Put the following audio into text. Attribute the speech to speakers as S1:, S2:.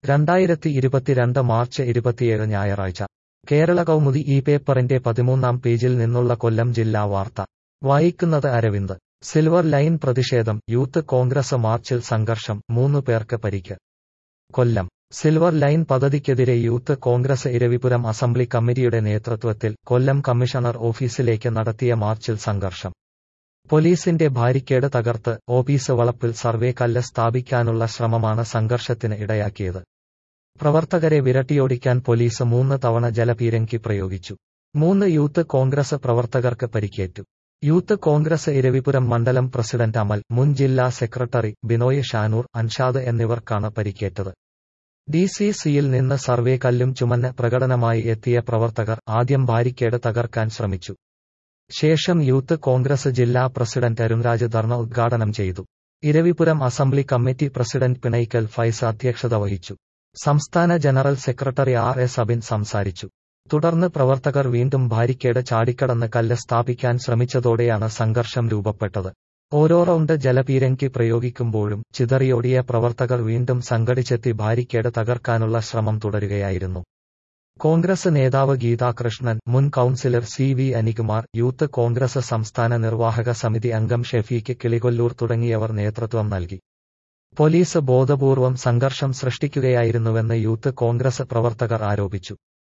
S1: രണ്ടായിരത്തി ഇരുപത്തിരണ്ട് മാർച്ച് ഇരുപത്തിയേഴ് ഞായറാഴ്ച കേരള കൗമുദി ഈ പേപ്പറിന്റെ പതിമൂന്നാം പേജിൽ നിന്നുള്ള കൊല്ലം ജില്ലാ വാർത്ത വായിക്കുന്നത് അരവിന്ദ് സിൽവർ ലൈൻ പ്രതിഷേധം യൂത്ത് കോൺഗ്രസ് മാർച്ചിൽ സംഘർഷം മൂന്നു പേർക്ക് പരിക്ക് കൊല്ലം സിൽവർ ലൈൻ പദ്ധതിക്കെതിരെ യൂത്ത് കോൺഗ്രസ് ഇരവിപുരം അസംബ്ലി കമ്മിറ്റിയുടെ നേതൃത്വത്തിൽ കൊല്ലം കമ്മീഷണർ ഓഫീസിലേക്ക് നടത്തിയ മാർച്ചിൽ സംഘർഷം പോലീസിന്റെ ബാരിക്കേഡ് തകർത്ത് ഓഫീസ് വളപ്പിൽ സർവേ കല്ല് സ്ഥാപിക്കാനുള്ള ശ്രമമാണ് സംഘർഷത്തിന് ഇടയാക്കിയത് പ്രവർത്തകരെ വിരട്ടിയോടിക്കാൻ പോലീസ് മൂന്ന് തവണ ജലപീരങ്കി പ്രയോഗിച്ചു മൂന്ന് യൂത്ത് കോൺഗ്രസ് പ്രവർത്തകർക്ക് പരിക്കേറ്റു യൂത്ത് കോൺഗ്രസ് ഇരവിപുരം മണ്ഡലം പ്രസിഡന്റ് അമൽ മുൻ ജില്ലാ സെക്രട്ടറി ബിനോയ് ഷാനൂർ അൻഷാദ് എന്നിവർക്കാണ് പരിക്കേറ്റത് ഡി സി സിയിൽ നിന്ന് സർവേ കല്ലും ചുമന്ന് പ്രകടനമായി എത്തിയ പ്രവർത്തകർ ആദ്യം ബാരിക്കേഡ് തകർക്കാൻ ശ്രമിച്ചു ശേഷം യൂത്ത് കോൺഗ്രസ് ജില്ലാ പ്രസിഡന്റ് അരുൺരാജ് ധർണ ഉദ്ഘാടനം ചെയ്തു Eravipuram assembly committee president Pinaikkal Faiz അധ്യക്ഷത വഹിച്ചു സംസ്ഥാന general secretary R S Abin സംസാരിച്ചു തുടർന്ന് പ്രവർത്തകർ വീണ്ടും ബാരിക്കേഡ് ചാടിക്കടന്ന് കല്ല് സ്ഥാപിക്കാൻ ശ്രമിച്ചതോടെയാണ് സംഘർഷം രൂപപ്പെട്ടത് ഓരോ റൗണ്ട് ജലപീരങ്കി പ്രയോഗിക്കുമ്പോഴും ചിതറിയോടിയ പ്രവർത്തകർ വീണ്ടും സംഘടിച്ചെത്തി ബാരിക്കേഡ് തകർക്കാനുള്ള ശ്രമം തുടരുകയായിരുന്നു കോൺഗ്രസ് നേതാവ് ഗീതാകൃഷ്ണൻ മുൻ councillor C V Anikumar youth Congress സംസ്ഥാന നിർവാഹക സമിതി അംഗം ഷെഫീക്ക് കിളികൊല്ലൂർ തുടങ്ങിയവർ നേതൃത്വം നൽകി പോലീസ് ബോധപൂർവം സംഘർഷം സൃഷ്ടിക്കുകയായിരുന്നുവെന്ന് യൂത്ത് കോൺഗ്രസ് പ്രവർത്തകർ ആരോപിച്ചു